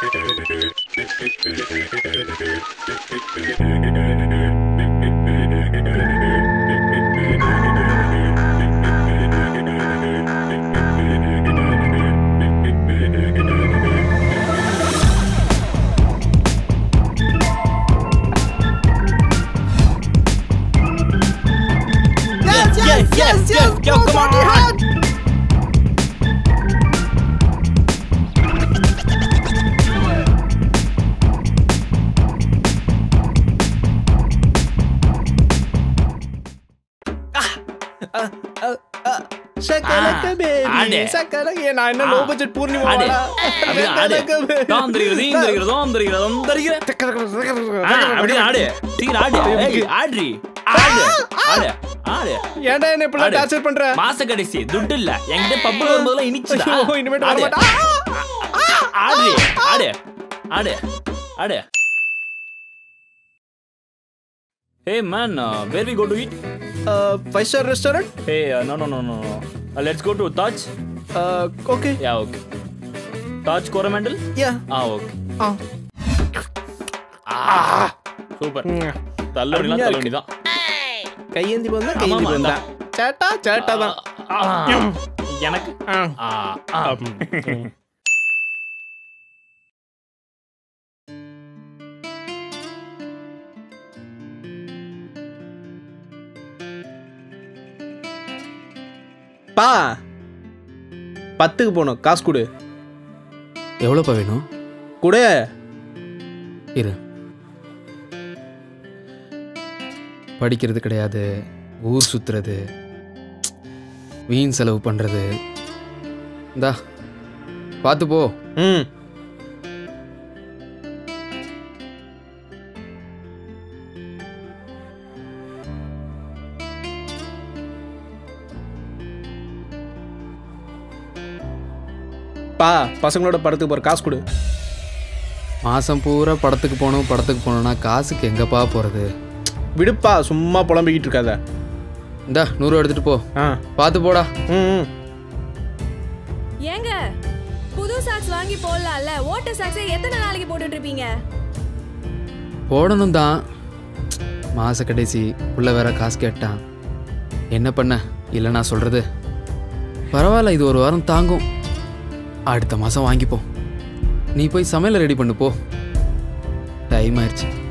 Yes, yes, yes, yes, Yo, go come for the on. head. சக்கலக்க ah, baby, ஆடு. சக்கலக்க. நான் என்ன low budget Purnima ஆடு. வாடா? அப்படிதான் ஆடு. சக்கலக்க baby. தாம் தெரிகிறது, ஈம் தெரிகிறது, தாம் தெரிகிறது, தாம் தெரிகிறது. ஆ, அப்படியே ஆடு. சீக்கிரம் ஆடு. ஏய், ஆடுறி. ஆடு. ஆடு. ஆடு. ஏன்டா என்ன இப்படி ஆடு. டார்ச்சர் பண்ற மாச கடைசி துட்டு இல்ல என்கிட்ட பப்புல வரும்போதெல்லாம் இனிச்சுடா ஐயோ, இனிமேட்டு ஆடு. வரமாட்டா. ஆடு ஆடு ஆடு ஆடு Hey man, uh, where we go to eat? Five star restaurant Hey, uh, no, no, no, no, no. Uh, let's go to Taj. Okay Yeah, okay. Taj Coromandel? Yeah Ah, okay. ஆ super தள்ளவனிலாம் அருமையா தள்ளவனி தான் கையேந்தி வந்தா கையேந்தி ஆமாமா, வந்தா சேட்டா சேட்டா தான் எனக்கு ஆ. ஆ, ஆ. பா பத்துக்கு போகணும் காசு கொடு எவ்வளோப்பா வேணும் கொடு இரு படிக்கிறது கிடையாது ஊர் சுற்றுறது வீண் செலவு பண்ணுறது இந்தா பார்த்து போ ம் பா பசங்களோட படத்துக்கு போகிற காசு கொடு மாதம் பூரா படத்துக்கு போகணும் படத்துக்கு போகணுன்னா காசுக்கு எங்கப்பா போகிறது விடுப்பா சும்மா புலம்பிக்கிட்டு இருக்காத இந்தா நூறு எடுத்துகிட்டு போ ஆ பார்த்து போடா ம் ம் ஏங்க புது சாக்ஸ் வாங்கி போடலாம்ல ஓட்ட சாக்ஸை எத்தனை நாளைக்கு போட்டுட்டு இருப்பீங்க போடணும் தான் மாத கடைசி உள்ள வேற காசு கேட்டான் என்ன பண்ண இல்லை நான் சொல்கிறது பரவாயில்ல இது ஒரு வாரம் தாங்கும் அடுத்த மாதம் வாங்கிப்போம் நீ போய் சமையலை ரெடி பண்ணு போ டைம் ஆயிடுச்சு